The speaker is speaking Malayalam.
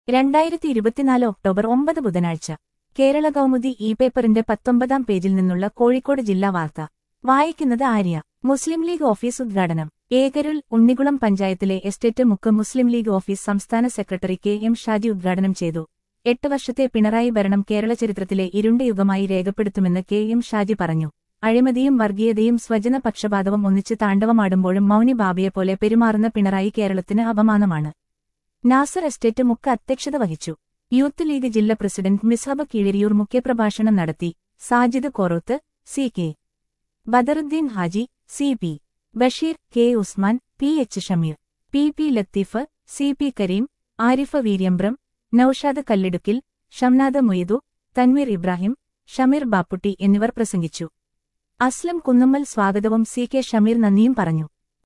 രണ്ടായിരത്തി ഇരുപത്തിനാല് ഒക്ടോബർ ഒമ്പത് ബുധനാഴ്ച കേരള കൗമുദി ഇ പേപ്പറിന്റെ പത്തൊമ്പതാം പേജിൽ നിന്നുള്ള കോഴിക്കോട് ജില്ലാ വാർത്ത വായിക്കുന്നത് ആര്യ മുസ്ലിം ലീഗ് ഓഫീസ് ഉദ്ഘാടനം ഏകരുൽ ഉണ്ണികുളം പഞ്ചായത്തിലെ എസ്റ്റേറ്റ് മുക്ക് മുസ്ലിം ലീഗ് ഓഫീസ് സംസ്ഥാന സെക്രട്ടറി കെ എം ഷാജി ഉദ്ഘാടനം ചെയ്തു എട്ട് വർഷത്തെ പിണറായി ഭരണം കേരള ചരിത്രത്തിലെ ഇരുണ്ട യുഗമായി രേഖപ്പെടുത്തുമെന്ന് കെ എം ഷാജി പറഞ്ഞു അഴിമതിയും വർഗീയതയും സ്വജന പക്ഷപാതവും ഒന്നിച്ച് താണ്ഡവമാടുമ്പോഴും മൗനി ബാബയെപ്പോലെ പെരുമാറുന്ന പിണറായി കേരളത്തിന് അപമാനമാണ് നാസർ എസ്റ്റേറ്റ് മുക്ക് അധ്യക്ഷത വഹിച്ചു യൂത്ത് ലീഗ് ജില്ലാ പ്രസിഡന്റ് മിസ്ഹബ കീഴരിയൂർ മുഖ്യപ്രഭാഷണം നടത്തി Sajid Koroth C K Badaruddin Haji C P Basheer K Usman P H Shameer P P Latheef C P Kareem Arif Veeryambram Noushad Kallidukkil Shamnad Moythu Tanveer Ibrahim Shameer Bapputty എന്നിവർ പ്രസംഗിച്ചു അസ്ലം കുന്നമ്മൽ സ്വാഗതവും സി കെ ഷമീർ നന്ദിയും പറഞ്ഞു